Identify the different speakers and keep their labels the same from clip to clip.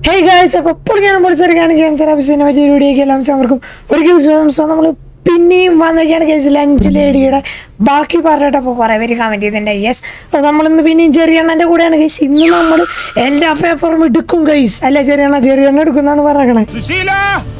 Speaker 1: Hey guys അപ്പോൾ ഇപ്പോൾ ഞാൻ പഠിച്ചെടുക്കുകയാണ് ഗെയിം തെറാപ്പിസ്റ്റിനെ പറ്റിയ വീഡിയോയ്ക്ക് എല്ലാം അവർക്കും ഒരു ദിവസം സോ നമ്മൾ പിന്നെയും വന്നിരിക്കുകയാണ് കേസ് ലഞ്ച് ലേഡിയുടെ ബാക്കി പറഞ്ഞിട്ടപ്പോൾ കുറേ പേര് കമൻറ്റ് ചെയ്തിട്ടുണ്ട് യെസ് സോ നമ്മളിന്ന് പിന്നെയും ചെറിയണ്ണൻ്റെ കൂടെയാണ് ഗൈസ് ഇന്ന് നമ്മൾ എല്ലാ പേപ്പറും എടുക്കും ഗൈസ് അല്ല ചെറിയണ്ണ ചെറിയണ്ണ എടുക്കുന്നതാണ് പറയണേ
Speaker 2: സുശീല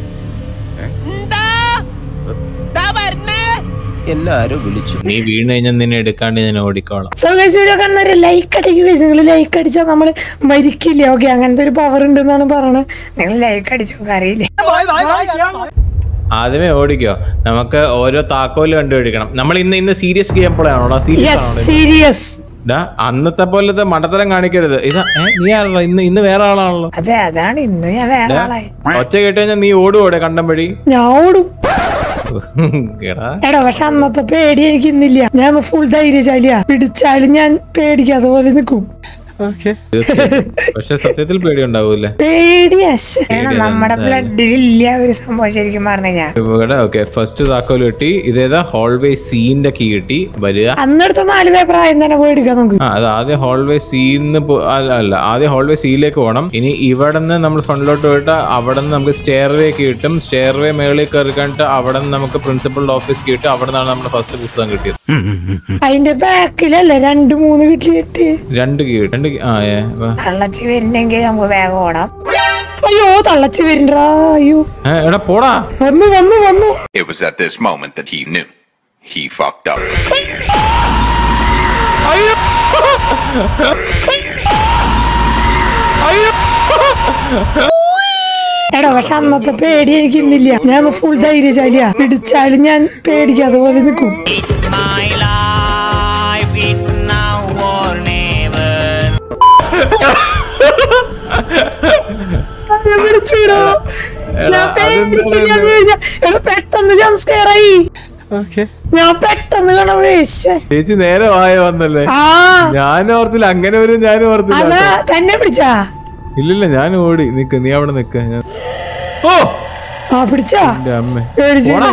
Speaker 3: എല്ലാരും വിളിച്ചു
Speaker 4: നീ വീണ് കഴിഞ്ഞാൽ നിന്നെ എടുക്കാണ്ട് ഞാൻ ഓടിക്കോളാം
Speaker 1: സോ ഗൈസ് വീഡിയോ കാണുന്നവര് ലൈക്ക് അടിക്കുക ഗൈസ് നിങ്ങൾ ലൈക്ക് അടിച്ചാൽ നമ്മൾ മരിക്കില്ല ഓക്കെ അങ്ങനത്തെ ഒരു പവർ ഉണ്ടെന്നാണ് പറയണത് നിങ്ങൾ ലൈക്ക് അടിച്ചോ അറിയില്ല
Speaker 4: ആദ്യമേ ഓടിക്കോ നമുക്ക് ഓരോ താക്കോല് കണ്ടുപിടിക്കണം നമ്മൾ ഇന്ന് ഇന്ന് സീരിയസ് ഗെയിം പ്ലേ ആണോടാ സീരിയസ്
Speaker 1: യെസ്
Speaker 4: ആണോ
Speaker 1: സീരിയസ്
Speaker 4: ഡാ അന്നത്തെ പോലത്തെ മണ്ടത്തരം കാണിക്കരുത് ഇതാ ഏ, നീ ആണല്ലോ ഇന്ന് ഇന്ന് വേറെ ആളാണല്ലോ
Speaker 1: അതെ അതാണ് ഇന്ന് ഞാൻ വേറെ
Speaker 4: ഡാ,
Speaker 1: ആളായി
Speaker 4: ഒച്ച കേട്ട് കഴിഞ്ഞാൽ നീ ഓടുവോടെ കണ്ടം വഴി
Speaker 1: ഞാൻ ഓടും
Speaker 4: എടാ
Speaker 1: എടാ പക്ഷെ അന്നത്തെ പേടി എനിക്ക് ഇന്നില്ല ഞാൻ ഫുൾ ധൈര്യശാലിയാ പിടിച്ചാലും ഞാൻ പേടിക്കാതെ പോലെ നിൽക്കും
Speaker 4: പക്ഷെ സത്യത്തിൽ പേടി ഉണ്ടാവൂല്ലേ
Speaker 1: പേടിയസ് നമ്മുടെ ബ്ലഡിൽ ഇല്ല ഒരു സംഭവം ശരിക്കും പറഞ്ഞു ഞാൻ
Speaker 4: ഇവിടെ ഓക്കെ ഫസ്റ്റ് താക്കോല് കിട്ടി ഇതേതാ ഹോൾവേ സീന്റെ കീ കിട്ടി വരിക
Speaker 1: അന്നെടുത്ത നാല് പേപ്പർ ആദ്യം തന്നെ പോയി എടുക്കാം നമുക്ക്
Speaker 4: ആ അത് ആദ്യം ഹോൾവേ സീന്ന് അല്ല അല്ല ആദ്യം ഹോൾവേ സിയിലേക്ക് പോകണം ഇനി ഇവിടെ നിന്ന് നമ്മൾ ഫ്രണ്ടിലോട്ട് പോയിട്ട് അവിടെ നിന്ന് നമുക്ക് സ്റ്റെയർവേ കിട്ടും സ്റ്റെയർവേ മേളിൽ കയറി കണ്ടിട്ട് അവിടെ നിന്ന് നമുക്ക് പ്രിൻസിപ്പൽ ഓഫീസ് കിട്ടും അവിടെ നിന്നാണ് നമ്മുടെ ഫസ്റ്റ് പുസ്തകം കിട്ടിയത്
Speaker 1: അതിന്റെ ബാക്കിലല്ലേ രണ്ട് മൂന്ന് കിട്ടി കിട്ടി
Speaker 4: രണ്ട് കീ രണ്ട് key- ആ ഏ വാ.
Speaker 1: തള്ളച്ച് വരുന്നെങ്കിൽ നമുക്ക് വേഗം ഓടാം അയ്യോ തള്ളച്ച് വരണ്ടാ അയ്യോ
Speaker 4: ഏ, എടാ പോടാ
Speaker 1: വന്നു വന്നു വന്നു
Speaker 2: It was at this moment that he knew. He fucked up.
Speaker 1: എടാ പക്ഷെ അന്നത്തെ പേടി എനിക്ക് ഇന്നില്ല ഞാൻ ഫുൾ ധൈര്യശാലിയാ പിടിച്ചാലും ഞാൻ പേടിക്കാതെ പോലെ നിൽക്കും
Speaker 5: It's my life, it's now or never.
Speaker 1: ഞാൻ പിടിച്ചിടോ.
Speaker 4: എടാ,
Speaker 1: ഞാൻ
Speaker 4: അതെന്താ
Speaker 1: പേടിക്കില്ല എന്ന് ചോദിച്ചാ, എടാ പെട്ടെന്ന് ജംസ്കെയറായി ഞാൻ പെട്ടെന്ന് കണ്ടപ്പോഴേ ശ്ശെ.
Speaker 4: ചേച്ചി നേരെ വായ വന്നല്ലേ
Speaker 1: ആ
Speaker 4: ഞാൻ ഓർത്തില്ല അങ്ങനെ വരും ഞാനും ഓർത്തില്ല
Speaker 1: അതാ തന്നെ പിടിച്ചാ
Speaker 4: ഇല്ലില്ല ഞാൻ ഓടി നിക്ക് നീ അവിടെ നിക്ക് ഞാൻ ഓ
Speaker 1: ആ പിടിച്ചാ
Speaker 4: എന്റെ അമ്മ
Speaker 1: പേടിച്ചില്ലേ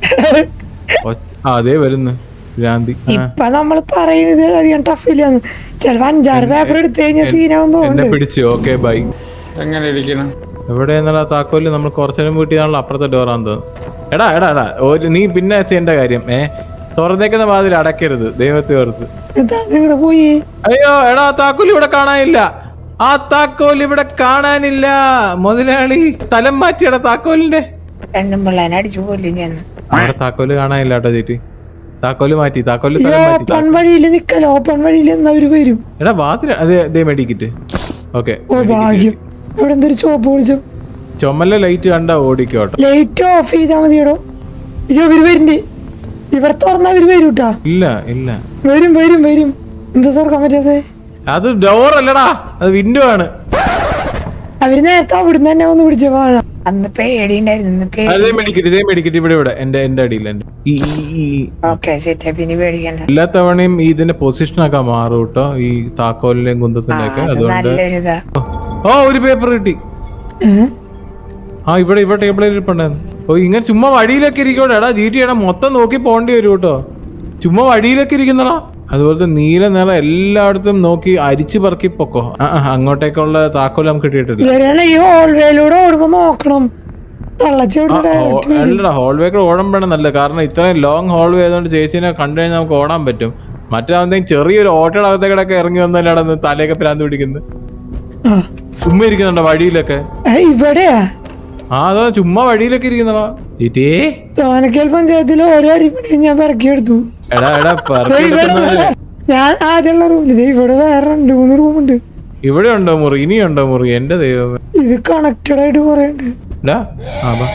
Speaker 4: അതേ വരുന്നു ഭ്രാന്തി ആ.
Speaker 1: ഇപ്പൊ നമ്മൾ പറയുന്നത് അധികം ടഫില്ലാന്ന് ചിലപ്പോ അഞ്ചാറ് പേപ്പർ എടുത്തു കഴിഞ്ഞാൽ സീനാവും
Speaker 4: എന്നെ
Speaker 1: തോന്നുന്നുണ്ട്
Speaker 4: പിടിച്ചു ഓക്കെ ബൈ
Speaker 6: എങ്ങനെ ഇരിക്കണം
Speaker 4: എവിടെ എന്നുള്ള താക്കോല് നമ്മൾ കുറച്ചേരം വീട്ടിയാണല്ലോ അപ്പുറത്തെ ഡോറാന്ന് തോന്നുന്നു എടാ എടാ എടാ ഒരു നീ പിന്നെ ചെയ്യേണ്ട കാര്യം ഏ തുറന്നേക്കുന്ന വാതിൽ അടയ്ക്കരുത് ദൈവത്തെ ഓർത്ത്
Speaker 1: എന്താ നിങ്ങടെ പോയി
Speaker 4: അയ്യോ എടാ ആ താക്കോൽ ഇവിടെ കാണാനില്ല ആ താക്കോൽ ഇവിടെ കാണാനില്ല മുതലാളി സ്ഥലം മാറ്റിയടാ താക്കോലിന്റെ
Speaker 1: രണ്ടും പിള്ളേനെ അടിച്ചു കൊല്ലും ഞാൻ
Speaker 4: അവിടെ താക്കോല് കാണാനില്ല കേട്ടോ ചേച്ചി താക്കോല് മാറ്റി താക്കോല് സ്ഥലം മാറ്റി
Speaker 1: ഓപ്പൺ വഴിയിൽ നിക്കല ഓപ്പൺ വഴിയിൽ എന്നവര് വരും
Speaker 4: എടാ വാതിൽ അതെ ദേ മെഡിക്കിറ്റ് ഓക്കെ
Speaker 1: ഓ ഭാഗ്യം ഇവിടെ എന്തൊരു ചോപ്പ് വിളിച്ചു
Speaker 4: ചുമല ലൈറ്റ് കണ്ട ഓടിക്കോട്ടോ
Speaker 1: ലൈറ്റ് ഓഫ് ചെയ്താ മതിയടോ അയ്യോ ഇവര് വരുന്നുണ്ട് ഇവിടെ തുറന്നാ ഇവര് വരും കേട്ടാ
Speaker 4: ഇല്ല ഇല്ല
Speaker 1: വരും വരും വരും എന്താ തുറക്കാൻ പറ്റാതെ
Speaker 4: അത് ഡോർ അല്ലടാ അത് വിൻഡോ ആണ്
Speaker 1: അവര് നേരത്തെ അവിടുന്ന് തന്നെ വന്ന് പിടിച്ച വാഴ അന്ന് പേടിയുണ്ടായിരുന്നു ഇന്ന് പേടി
Speaker 4: അതേ മെഡിക്കറ്റ് ഇതേ മെഡിക്കറ്റ് ഇവിടെ ഇവിടെ എന്റെ എന്റെ അടിയിൽ എന്റെ ഈ ഈ- ഈ
Speaker 1: ഓക്കെ സെറ്റപ്പ് ഇനി പേടിക്കണ്ട
Speaker 4: എല്ലാ തവണയും ഈ ഇതിന്റെ പൊസിഷനൊക്കെ മാറും കേട്ടോ ഈ താക്കോലിന്റെയും കുന്തത്തിന്റെ ഒക്കെ
Speaker 1: അത്
Speaker 4: അതുകൊണ്ട്
Speaker 1: നല്ലൊരു ഇതാ
Speaker 4: ഓ ഒരു പേപ്പർ കിട്ടി
Speaker 1: ഏ?
Speaker 4: ആ ഇവിടെ ഇവിടെ ടേബിളിൽ ഇരിപ്പുണ്ടായിരുന്നു ഓ ഇങ്ങനെ ചുമ്മാ വഴിയിലൊക്കെ ഇരിക്കോട്ടെ എടാ ജി ടി എടാ മൊത്തം നോക്കി പോകേണ്ടി വരും കേട്ടോ ചുമ്മാ വഴിയിലൊക്കെ ഇരിക്കുന്നടാ അതുപോലത്തെ നീല നിറം എല്ലായിടത്തും നോക്കി അരിച്ചു പറക്കി പൊക്കോ ആ ആ, അങ്ങോട്ടേക്കുള്ള താക്കോൽ നമുക്ക് കിട്ടിയിട്ടില്ല
Speaker 1: ശരിയാണ് ഈ ഹോൾവേയിലൂടെ ഓടുമ്പോ നോക്കണം തള്ളച്ചോടെ
Speaker 4: അല്ലടാ ഹോൾവേക്ക് ഓടാൻ വേണം നല്ല കാരണം ഇത്രയും ലോങ് ഹോൾവേ ആയതുകൊണ്ട് ചേച്ചീനെ കണ്ടു കഴിഞ്ഞാൽ നമുക്ക് ഓടാൻ പറ്റും മറ്റേ ചെറിയൊരു ഓട്ടയുടെ അകത്തേക്കിടൊക്കെ ഇറങ്ങി വന്നല്ലാടെ തലയൊക്കെ ഭ്രാന്ത് പിടിക്കുന്നത് ചുമ്മാ ഇരിക്കുന്നുണ്ടോ വഴിയിലൊക്കെ
Speaker 1: ഇവിടെയാ
Speaker 4: ആ അതോ ചുമ്മാ വഴിയിലൊക്കെ ഇരിക്കുന്നടാ ചേച്ചി
Speaker 1: തോനക്കൽ പഞ്ചായത്തിൽ ഓരോ അരിപ്പണി ഞാൻ പെറക്കിയെടുത്തു
Speaker 4: എടാ എടാ
Speaker 1: ദേ
Speaker 4: പെറുക്കി
Speaker 1: ഇവിടെ
Speaker 4: എടുക്കുന്നത്
Speaker 1: ഞാൻ ആദ്യമുള്ള റൂമിൽ ദേ ഇവിടെ വേറെ രണ്ട് മൂന്ന് റൂമുണ്ട്
Speaker 4: ഇവിടെ ഉണ്ടോ മുറി ഇനിയുണ്ടോ മുറി എന്റെ ദൈവമേ
Speaker 1: ഇത് കണക്റ്റഡ് ആയിട്ട് കുറെ ഉണ്ട്
Speaker 4: ഡാ ആ ബാ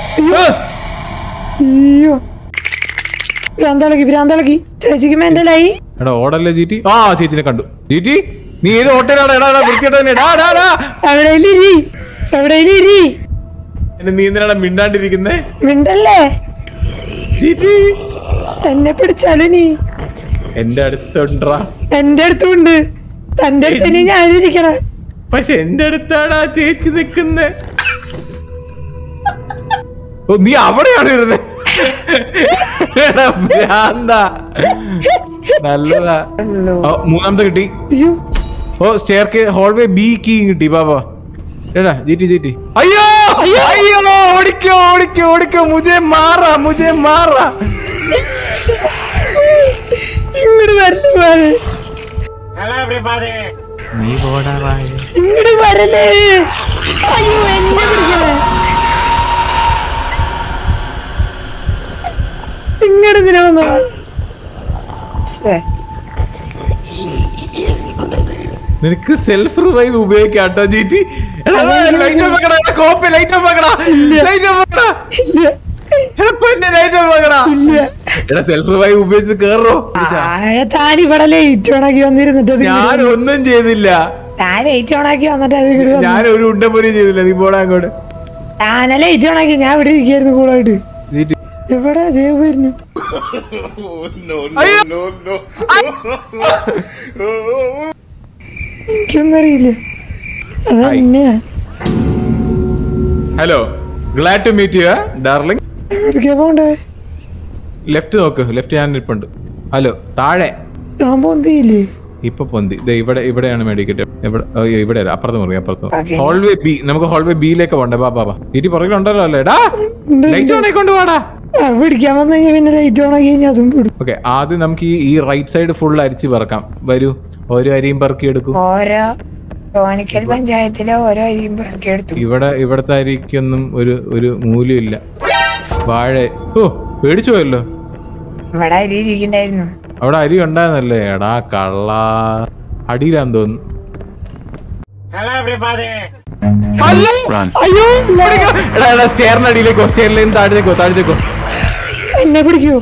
Speaker 1: അയ്യോ ഭ്രാന്തളക്കി ഭ്രാന്തളക്കി ചേച്ചിക്ക് മെന്റലായി
Speaker 4: എടാ ഓടല്ലേ ജീറ്റി ആ ചേച്ചിനെ കണ്ടു ജീറ്റി നീ ഏത് ഓട്ടയിലാടാ എടാ എടാ വൃത്തിയായിട്ട് തന്നെ ഡാ ഡാ ഡാ
Speaker 1: എവിടെയും ഇരി എവിടെയും ഇരി
Speaker 4: എന്നെ നീ എന്തിനാടാ മിണ്ടാണ്ടിരിക്കുന്നേ
Speaker 1: മിണ്ടല്ലേ
Speaker 4: ജീറ്റി
Speaker 1: എന്നെ പിടിച്ചാലും നീ
Speaker 4: എന്റെ അടുത്തുണ്ടാ
Speaker 1: എന്റെ അടുത്തുണ്ട് തന്റെ അടുത്ത് ഇനി ഞാനിരിക്കണ
Speaker 4: പക്ഷെ എന്റെ അടുത്താണ് ആ ചേച്ചി നിക്കുന്നേ ഓ നീ അവിടെയാണ് ഇരുന്നത് എടാ, ഭ്രാന്താ. നല്ലതാ ഓ മൂന്നാമത്തെ കിട്ടി
Speaker 1: അയ്യോ
Speaker 4: ഓ സ്റ്റെയർ ഹോൾവേ ബി കീ കിട്ടി ബാബാ എടാ ജീറ്റി ജീറ്റി അയ്യോ അയ്യോ ഓടിക്കോ ഓടിക്കോ ഓടിക്കോ മുജെ മാറാ മുജെ മാറാ
Speaker 1: ഇങ്ങോട്ട് വരല്ലേ വേറെ
Speaker 5: Hello, everybody.
Speaker 4: നീ പോടാറായി
Speaker 1: ഇങ്ങോട്ട് വരല്ലേ അയ്യോ എന്നെ പിടിക്കണേ ഇങ്ങോട്ട് ഇതിനെ വന്നോ ഛേ,
Speaker 4: നിനക്ക് സെൽഫ് റിവൈവ് ഉപയോഗിക്കാം കേട്ടോ ജീറ്റി എടാ ലൈറ്റ് ഓഫ് ആക്കടാ കോപ്പി ലൈറ്റ് ഓഫ് ആക്കടാ ലൈറ്റ് ഓഫ് ആക്കടാ
Speaker 1: ഇല്ല
Speaker 4: എടാ പൊന്നെ ലൈറ്റ് ഓഫ് ആക്കടാ
Speaker 1: ഇല്ല
Speaker 4: എടാ സെൽഫ് റിവൈവ് ഉപയോഗിച്ച് കേറോ
Speaker 1: താഴെ താൻ ഇവിടെ ലൈറ്റ് ഓണാക്കി വന്നിരുന്നിട്ട് അത്
Speaker 4: ഞാൻ
Speaker 1: ഇങ്ങട്
Speaker 4: ഒന്നും ചെയ്തില്ല
Speaker 1: താൻ ലൈറ്റ് ഓണാക്കി വന്നിട്ട് അത് ഇങ്ങോട്ട് വന്നു
Speaker 4: ഞാൻ ഒരു ഉണ്ടപ്പോലും ചെയ്തില്ല നീ പോടാ അങ്ങോട്ട്
Speaker 1: താനെ ലൈറ്റ് ഓണാക്കി ഞാൻ ഇവിടെ ഇരിക്കായിരുന്നു കൂളായിട്ട്
Speaker 4: ജീറ്റി
Speaker 1: എവിടെ അതേ വരുന്നു
Speaker 4: അയ്യോ
Speaker 1: എനിക്കൊന്നും അറിയില്ല അതന്നെ
Speaker 4: hello glad to meet you darling
Speaker 1: എവിടേക്കാ പോണ്ടേ
Speaker 4: ലെഫ്റ്റ് നോക്ക് ലെഫ്റ്റ് ഞാൻ ഇരിപ്പുണ്ട് ഹലോ താഴെ
Speaker 1: താൻ പോന്തിയില്ലേ
Speaker 4: ഇപ്പൊ പൊന്തി ദേ ഇവിടെ ഇവിടെയാണ് മെഡിക്കറ്റ് ഇവിടെ അയ്യോ ഇവിടെ അല്ല അപ്പുറത്ത് മുറി അപ്പുറത്ത്
Speaker 1: Okay.
Speaker 4: ഹോൾവേ ബി നമുക്ക് ഹോൾവേ ബിയിലേക്ക് പോണ്ടേ ബാ ബാ ബാ ഇരി പുറകിലുണ്ടല്ലോ അല്ലേ ഡാ
Speaker 1: ഉണ്ട്,
Speaker 4: ലൈറ്റ്
Speaker 1: ഉണ്ട്.
Speaker 4: ഓണേ കൊണ്ട് വാടാ
Speaker 1: ആ പിടിക്കാൻ വന്നു കഴിഞ്ഞാൽ പിന്നെ ലൈറ്റ് ഓണാക്കി കഴിഞ്ഞാൽ അതും വിടും
Speaker 4: ഓക്കെ ആദ്യം നമുക്ക് ഈ ഈ റൈറ്റ് സൈഡ് ഫുൾ അരിച്ച് പറക്കാം വരൂ ഓരോ അരിയും പറക്കി എടുക്കും
Speaker 1: ഓരോ ടോണിക്കൽ പഞ്ചായത്തിലെ ഓരോ അരിയും പെറുക്കി എടുത്തു
Speaker 4: ഇവിടെ ഇവിടത്തെ അരിക്കൊന്നും ഒരു ഒരു മൂല്യമില്ല വാഴ ഓ പേടിച്ചു പോയല്ലോ
Speaker 1: ഇവിടെ അരി ഇരിക്കണ്ടായിരുന്നു
Speaker 4: അവിടെ അരി ഉണ്ടായിരുന്നല്ലേ എടാ കള്ള അടിയിലാന്ന് തോന്നുന്നു
Speaker 5: Hello, everybody.
Speaker 2: Run.
Speaker 1: അയ്യോ
Speaker 4: ഓടിക്കോ. എടാ എടാ സ്റ്റെയറിന്റെ അടിയിലേക്കോ സ്റ്റെയറിലേക്ക് താഴത്തേക്കോ താഴത്തേക്കോ
Speaker 1: എന്നെ പിടിക്കൂ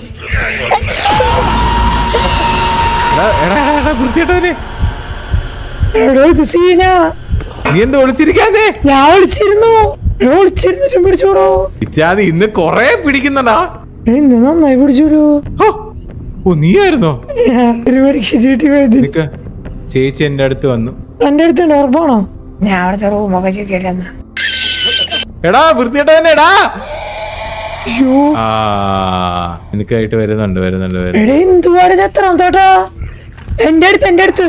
Speaker 4: എടാ എടാ എടാ, എടാ വൃത്തിയായിട്ടവനെ
Speaker 1: എടോ ഇത് സീന
Speaker 4: നീ എന്താ ഒളിച്ചിരിക്കാതെ
Speaker 1: ഞാൻ വിളിച്ചിരുന്നു എടോ വിളിച്ചിരുന്നിട്ടും പിടിച്ചോടോ
Speaker 4: ഇച്ചാതി ഇന്ന് കൊറേ പിടിക്കുന്നടാ
Speaker 1: ഇന്ന് നന്നായി പിടിച്ചോടോ
Speaker 4: ഹോ. ഓ നീയായിരുന്നോ
Speaker 1: ഒരു മെഡിക്കറ്റ് പോയത്
Speaker 4: നിക്ക് ചേച്ചി എന്റെ അടുത്ത് വന്നു
Speaker 1: തന്റെ അടുത്തുണ്ട് ഉറപ്പാണോ ഞാൻ അവിടുത്തെ റൂമൊക്കെ ചെക്കിട്ടെന്ന്
Speaker 4: എടാ വൃത്തിയായിട്ടവനെ എടാ
Speaker 1: അയ്യോ
Speaker 4: ആ എനിക്കായിട്ട് വരുന്നുണ്ട് വരുന്നുണ്ട് വരുന്നുണ്ട്
Speaker 1: എടേ എന്തുപാട് ഇത് എത്ര തോട്ടാ എന്റെ അടുത്ത് എന്റെ അടുത്ത്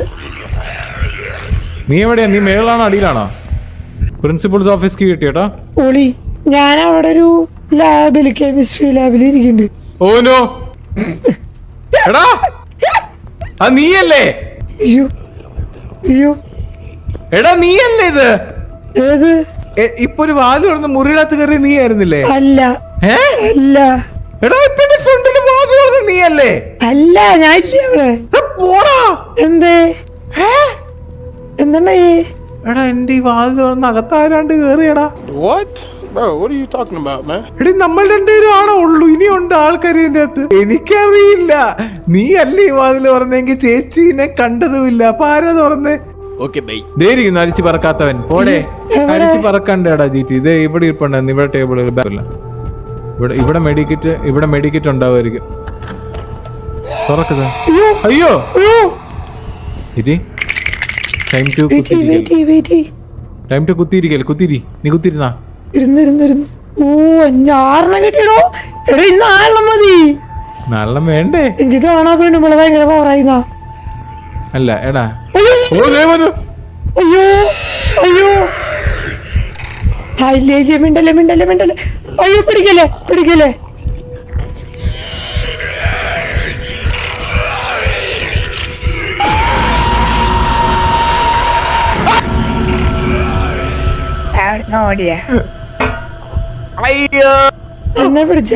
Speaker 4: നീ എവിടെയാ നീ മേളിലാണോ അടിയിലാണോ പ്രിൻസിപ്പൾസ് ഓഫീസ് കിട്ടിയോട്ടോ
Speaker 1: ഒളി ഞാൻ അവിടെ ഒരു ലാബിൽ കെമിസ്ട്രി ലാബിൽ ഇരിക്കുന്നുണ്ട്
Speaker 4: ഓനോ എടാ ആ നീയല്ലേ
Speaker 1: അയ്യോ അയ്യോ
Speaker 4: എടാ നീയല്ലേ ഇത്
Speaker 1: ഏത്
Speaker 4: എ, ഇപ്പൊ ഒരു വാല് തുറന്ന് മുറിയിടത്ത് കയറി നീ ആയിരുന്നില്ലേ
Speaker 1: അല്ല
Speaker 4: ഏ
Speaker 1: അല്ല
Speaker 4: എടാ ഇപ്പൊ എന്റെ ഫ്രണ്ടില് വാല് തുറന്ന് നീയല്ലേ
Speaker 1: അല്ല ഞാൻ ഇല്ല അവിടെ
Speaker 4: എടാ, പോടാ
Speaker 1: എന്തേ എന്താണ്
Speaker 4: എടാ എന്റെ ഈ വാല് തുറന്ന് അകത്താരാണ്ട് കേറിയടാ
Speaker 3: What? Bro, what are you talking about, man?
Speaker 4: എടി നമ്മൾ രണ്ടുപേരും ആണോ ഉള്ളൂ ഇനിയുണ്ട് ആൾക്കാർ ഇതിന്റെ അകത്ത് എനിക്കറിയില്ല നീ അല്ലേ ഈ വാതിൽ തുറന്നെങ്കിൽ ചേച്ചീനെ കണ്ടതുമില്ല അപ്പൊ ആരാ തുറന്നേ
Speaker 3: Okay, mate.
Speaker 4: ദേരിക്കുന്നു അരിച്ചു പറക്കാത്തവൻ പോടെ അരിച്ചു പറക്കണ്ടേടാ ജീറ്റി ഇതേ ഇവിടെ ഇരിപ്പുണ്ടായിരുന്നു ഇവിടെ ടേബിളിൽ ബാഗില്ല ഇവിടെ ഇവിടെ മെഡിക്കറ്റ് ഇവിടെ മെഡിക്കറ്റ് ഉണ്ടാവുമായിരിക്കും തുറക്കുക അയ്യോ
Speaker 1: അയ്യോ
Speaker 4: ഇരി time to
Speaker 1: wait wait wait
Speaker 4: time to കുത്തിയിരിക്കൽ കുത്തിരി നീ കുത്തിരുന്നാ
Speaker 1: ഇരുന്ന് ഇരുന്ന് ഇരുന്ന് ഓ ഞാറിനെ കിട്ടിയടോ എടാ ഇന്ന് ആറെണ്ണം മതി
Speaker 4: നല്ല വേണ്ടേ
Speaker 1: എനിക്ക് കാണാൻ വേണ്ടി നമ്മളെ ഭയങ്കര പവറായിന്നാ
Speaker 4: അല്ല എടാ
Speaker 1: അയ്യോ
Speaker 4: ഓ ദേ വന്നു
Speaker 1: അയ്യോ അയ്യോ ആ, ഇല്ല ഇല്ല മിണ്ടല്ലേ മിണ്ടല്ലേ മിണ്ടല്ലേ അയ്യോ പിടിക്കല്ലേ പിടിക്കല്ലേ ഓടിയ
Speaker 4: അയ്യോ
Speaker 1: എന്നെ പിടിച്ച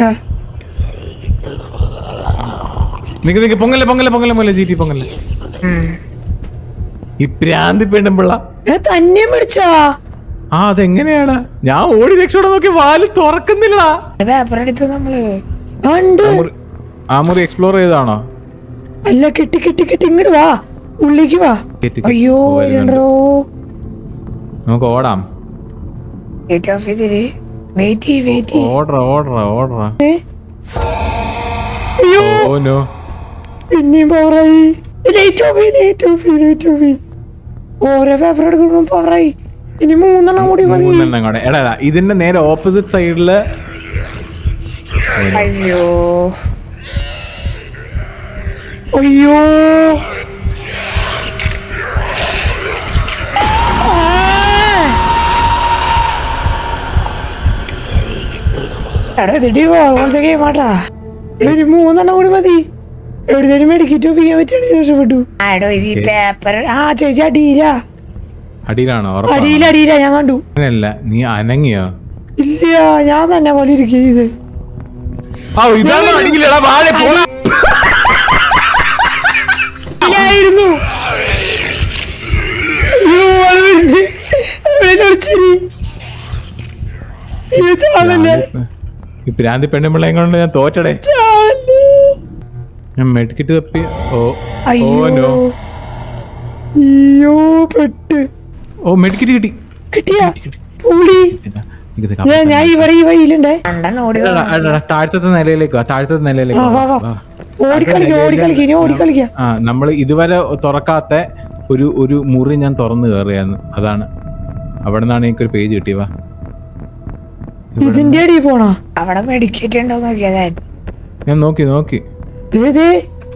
Speaker 4: നിക്ക് നിക്ക് പൊങ്ങല്ലേ പൊങ്ങല്ലേ പൊങ്ങല്ലേ പൊങ്ങല്ലേ ജീറ്റി പൊങ്ങല്ലേ ഈ പ്രാന്തി പെണ്ണുമ്പിള്ള
Speaker 1: തന്നെ പിടിച്ചാ
Speaker 4: ആ അതെങ്ങനെയാണ് ഞാൻ ഓടി രക്ഷപ്പെടാൻ നോക്കി വാല് തുറക്കുന്നില്ലടാ
Speaker 1: പേപ്പർ എടുത്തു നമ്മള് ഉണ്ട്
Speaker 4: ആ മുറി- ആ മുറി എക്സ്പ്ലോർ ചെയ്താണോ
Speaker 1: അല്ല കെട്ടി കെട്ടി കെട്ടി ഇങ്ങോട്ട് വാ ഉള്ളിക്ക് വാ
Speaker 4: കെട്ടി, കെട്ടി.
Speaker 1: അയ്യോ
Speaker 4: ഓ, വരുന്നുണ്ട്.
Speaker 1: ഇരണ്ടോ
Speaker 4: നമുക്ക് ഓടാം
Speaker 1: ഗേറ്റ് ഓഫ് ചെയ്തിരി വെയിറ്റ് ചെയ്യ് വെയിറ്റ് ചെയ്യ്
Speaker 4: ഓടറ ഓടറ ഓടറ
Speaker 1: അയ്യോ
Speaker 4: ഓ നോ
Speaker 1: പിന്നെയും പവറായി light off light off light off ഓരോ പേപ്പർ എടുക്കുമ്പോ പവറായി ഇനി മൂന്നെണ്ണം കൂടി മതി
Speaker 4: മൂന്നെണ്ണം കൂടെ എടാ എടാ, ഇതിന്റെ നേരെ ഓപ്പോസിറ്റ് സൈഡില്
Speaker 1: അയ്യോ അയ്യോ ആ! എടാ ഇതിട്ട് പോലത്തെ ഗെയിമാട്ടാ ഒരു മൂന്നെണ്ണം കൂടി മതി എവിടുന്നേലും മെഡിക്കറ്റ് ഒപ്പിക്കാൻ പറ്റുകയാണെങ്കിൽ രക്ഷപ്പെട്ടു ആടോ ഇത് പേപ്പർ ആ ചേച്ചി അടിയില്ല
Speaker 4: അടിയിലാണോ ഉറപ്പാണോ?
Speaker 1: അടിയില അടിയില ഞാൻ കണ്ടു
Speaker 4: അങ്ങനെയല്ല നീ അനങ്ങിയോ
Speaker 1: ഇല്ല ഞാൻ തന്നെ പോലെ ഇരിക്കുക ഇത്
Speaker 4: ആ ഇതാണ് അടിയില്ലടാ വാഴ പോടാ
Speaker 1: ഇല്ലായിരുന്നു അയ്യോ, അത് വരുന്നു. അവനോട് ചിരി. അയ്യോ, ചാവല്ലേ
Speaker 4: ഈ പ്രാന്തി പെണ്ണുമ്പിള്ള കൊണ്ട് ഞാൻ തോറ്റടേ
Speaker 1: ചാവല്ലേ
Speaker 4: ഞാൻ മെഡിക്കറ്റ് തപ്പി ഓ ഓ
Speaker 1: അയ്യോ
Speaker 4: നോ
Speaker 1: അയ്യോ പെട്ട്
Speaker 4: ഓ മെഡിക്കറ്റ് കിട്ടി
Speaker 1: കിട്ടിയ പുളി
Speaker 4: ഇതാ, ഇത്
Speaker 1: ഞാൻ
Speaker 4: കപ്പ
Speaker 1: ഞാൻ ഇവിടെ ഈ വഴിയിലുണ്ടേ ഓടി
Speaker 4: എടാ, എടാ, എടാ, താഴത്തെ നിലയിലേക്ക് വാ താഴത്തെ നിലയിലേക്ക്
Speaker 1: ആ,
Speaker 4: വാ,
Speaker 1: വാ, വാ.
Speaker 4: വാ.
Speaker 1: ഓടിക്കളിക്ക ഓടിക്കളിക്ക ഇനി ഓടിക്കളിക്ക
Speaker 4: ആ നമ്മൾ ഇതുവരെ തുറക്കാത്ത ഒരു ഒരു മുറി ഞാൻ തുറന്നു കയറിയാന്ന് അതാണ് അവിടെ നിന്നാണ് എനിക്കൊരു പേജ് കിട്ടിയവാ
Speaker 1: ഇതിന്റെ അടി പോണോ അവിടെ മെഡിക്കേറ്റ് ഉണ്ടോ നോക്കിയതാ
Speaker 4: ഞാൻ നോക്കി നോക്കി
Speaker 1: ദേ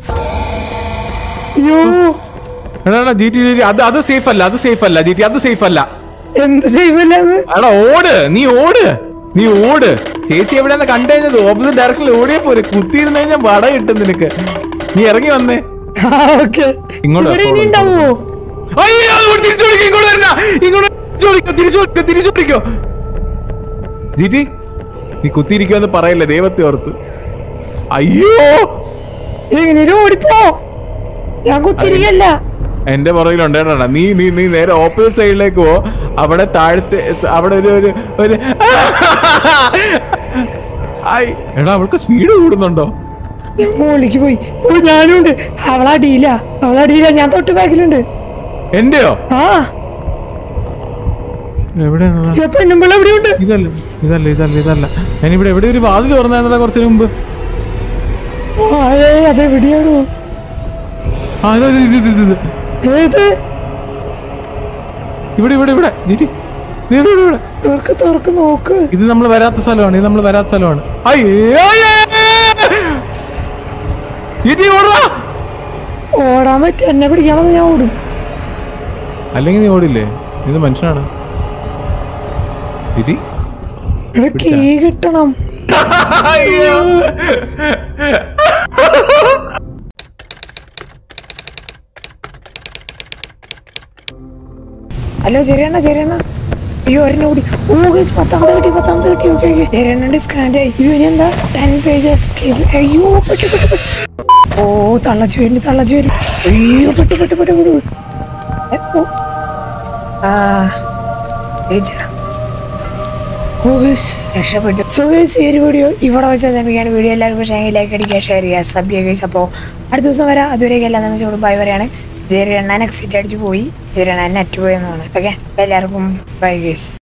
Speaker 1: അയ്യോ
Speaker 4: എടാ എടാ ജി ടി അത് അത് സേഫ് അല്ല അത് സേഫ് അല്ല ജി ടി അത് സേഫ് അല്ല
Speaker 1: എന്ത് ചെയ്യുമല്ലെന്ന്
Speaker 4: എടാ ഓട് നീ ഓട് നീ ഓട് ചേച്ചി എവിടെയാന്ന് കണ്ടുകഴിഞ്ഞത് ഓപ്പോസിറ്റ് ഡയറക്ഷനിൽ ഓടിയേ പോലെ കുത്തിയിരുന്ന് കഴിഞ്ഞാൽ വട കിട്ടും നിനക്ക് നീ ഇറങ്ങി വന്നേ
Speaker 1: ആ ഓക്കെ
Speaker 4: ഇങ്ങോട്ട്
Speaker 1: ഇവിടെ ഇനി
Speaker 4: follow,
Speaker 1: ഉണ്ടാവോ
Speaker 4: അയ്യോ അങ്ങോട്ട് തിരിച്ചു പിടിക്കോ ഇങ്ങോട്ട് വരണ്ട ഇങ്ങോട്ട് തിരിച്ചു പിടിക്കോ തിരിച്ചു പിടിക്കോ തിരിച്ചു പിടിക്കോ ജിറ്റി നീ കുത്തിയിരിക്കുമെന്ന് പറയല്ലേ ദൈവത്തെ ഓർത്ത് അയ്യോ
Speaker 1: എങ്ങനെ ഓടിപ്പോ ഞാൻ കുത്തിരിക്കല്ല
Speaker 4: എന്റെ പുറകിലുണ്ട് കേട്ടോ നീ നീ നീ നേരെ ഓപ്പോസിറ്റ് സൈഡിലേക്ക് പോ അവിടെ താഴത്തെ അവിടെ ഒരു ഒരു ഒരു ഐ, എടാ അവൾക്ക് സ്പീഡ് കൂടുന്നുണ്ടോ
Speaker 1: ഞാൻ മുകളിലേക്ക് പോയി ഓ ഞാനും ഉണ്ട് അവളടിയില്ല അവളടിയില്ല ഞാൻ തൊട്ട് ബാക്കിലുണ്ട്
Speaker 4: എന്റെയോ
Speaker 1: ആ
Speaker 4: എവിടെയാണുള്ളത്
Speaker 1: ഈ പെണ്ണുമ്പിള്ള എവിടെ ഉണ്ട്
Speaker 4: ഇതല്ല ഇതല്ല ഇതല്ല ഇതല്ല ഞാനിവിടെ എവിടെ ഒരു വാതിൽ തുറന്നായിരുന്നല്ലോ കുറച്ചു മുമ്പ്
Speaker 1: അതെ അതെവിടെയാണോ
Speaker 4: ആ ഇത് ഇത് ഇത് ഇത് ഇത്.
Speaker 1: ഏത്
Speaker 4: ഇവിടെ ഇവിടെ ഇവിടെ ജിറ്റി ദേ ഇവിടെ ഇവിടെ ഇവിടെ
Speaker 1: തുറക്ക് തുറക്ക് നോക്ക്
Speaker 4: ഇത് നമ്മൾ വരാത്ത സ്ഥലമാണ് ഇത് നമ്മൾ വരാത്ത സ്ഥലമാണ് അയ്യോ ജിറ്റി ഓടാ
Speaker 1: ഓടാൻ പറ്റും എന്നെ പിടിക്കണമെന്ന് ഞാൻ ഓടും
Speaker 4: അല്ലെങ്കിൽ നീ ഓടില്ലേ ഇത് മനുഷ്യനാണ് ജിറ്റി
Speaker 1: ഇവിടെ കീ കിട്ടണം ഹലോ ശരിയണ്ണ ശരിയണ്ണ അയ്യോ ഒരെണ്ണം കൂടി ഓ ഗൈസ് പത്താമത്തെ കിട്ടി പത്താമത്തെ കിട്ടി ഓക്കെ ഓക്കെ ശരിയണ്ണ ഡിസ്കണക്ട് ആയി അയ്യോ ഇനി എന്താ ടെൻ പേജസ് അയ്യോ പെട്ട് പെട്ട് പെട്ട് ഓ തള്ളച്ചു വരും തള്ളച്ചു വരും അയ്യോ പെട്ട് പെട്ട് പെട്ട് പെട്ട് ഏ, ഓ. ആ ജയിച്ചാ ഓ ഗൈസ് രക്ഷപ്പെട്ടു സോ ഗൈസ് ഈ ഒരു വീഡിയോ ഇവിടെ വെച്ച് അവസാനിപ്പിക്കുകയാണ് വീഡിയോ എല്ലാവർക്കും ഇഷ്ടമെങ്കിൽ ലൈക്ക് അടിക്കുക ഷെയർ ചെയ്യുക സബ് ചെയ്യുക ഗൈസ് അപ്പോൾ അടുത്ത ദിവസം വരാം അതുവരെയൊക്കെ എല്ലാം നമ്മൾ ചോടും ബൈ പറയാണ് ജെറി എണ്ണാൻ എക്സിറ്റ് അടിച്ച് പോയി ജെറി എണ്ണാൻ നെറ്റ് പോയെന്നാണ് ഓക്കെ എല്ലാവർക്കും ബൈ ഗൈസ്